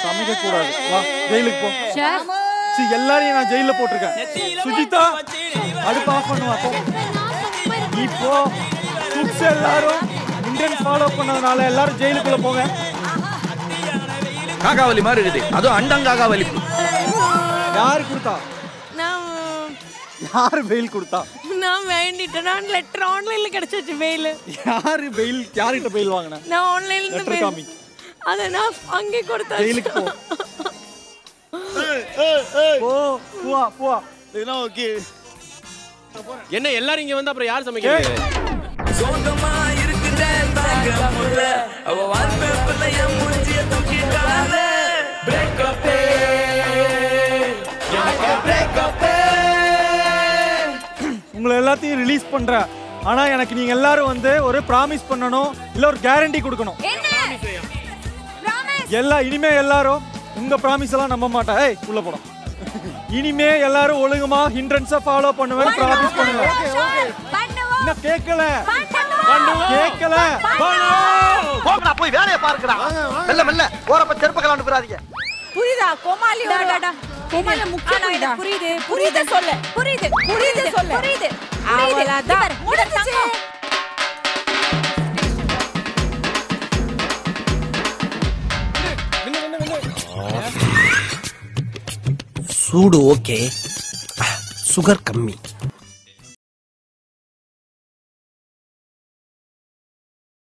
சமைக்க கூடாது வா ஜெயிலுக்கு போ ஷெஃப் சி எல்லாரையும் நான் ஜெயில போட்டிருக்கேன் சுஜிதா அடுப்பு ஆஃப் பண்ணுவா போ நீ போ குக்ஸ் எல்லாரும் இந்தியன் ஃபாலோ பண்ணதுனால எல்லாரும் ஜெயிலுக்குள்ள போங்க காக்காவலி மாதிரி இருக்குது அதுவும் அண்டங்காகாவலி யாரு கொடுத்தா நான் யாரு பெயில் கொடுத்தா நான் வேண்டிட்டேன் நான் லெட்டர் ஆன்லைன்ல கிடைச்சிச்சு மெயில் யாரு பெயில் யார்கிட்ட பெயில் வாங்கின நான் ஆன்லைன்ல இருந்து லெட்டர் mail- காமி அத நான் அங்கே கொடுத்தேன் ஜெயிலுக்கு போ போ போவா போவா ஓகே என்ன எல்லாரும் இங்க வந்து அப்புறம் யார் சமைக்கிறது சோகமா இருக்குதே தாங்க முடியல அவ வால்பேப்பர்ல என் மூஞ்சிய தூக்கிட்டால பிரேக்கப்பே எனக்கு பிரேக்கப்பே உங்களை எல்லாத்தையும் ரிலீஸ் பண்றேன் ஆனா எனக்கு நீங்க எல்லாரும் வந்து ஒரு ப்ராமிஸ் பண்ணணும் இல்ல ஒரு கேரண்டி கொடுக்கணும் எல்லா இனிமே எல்லாரும் உங்க ப்ராமிஸ் எல்லாம் நம்ப மாட்டேன் ஏய் உள்ள போடும் இனிமே எல்லாரும் ஒழுங்குமா ஹிண்ட்ரன்ஸை ஃபாலோ பண்ணுவேன் ப்ராமிஸ் பண்ணுவேன் இன்னும் கேட்கல கேட்கல போங்கடா போய் வேலையை பாருங்கடா மெல்ல மெல்ல போறப்ப செருப்பக்கலாம் அனுப்புறாதீங்க புரியுதா கோமாளி கோமாளி முக்கியம் புரியுது புரியுது சொல்ல புரியுது புரியுது சொல்ல புரியுது அவ்வளவுதான் முடிஞ்சுச்சு சூடு ஓகே சுகர் கம்மி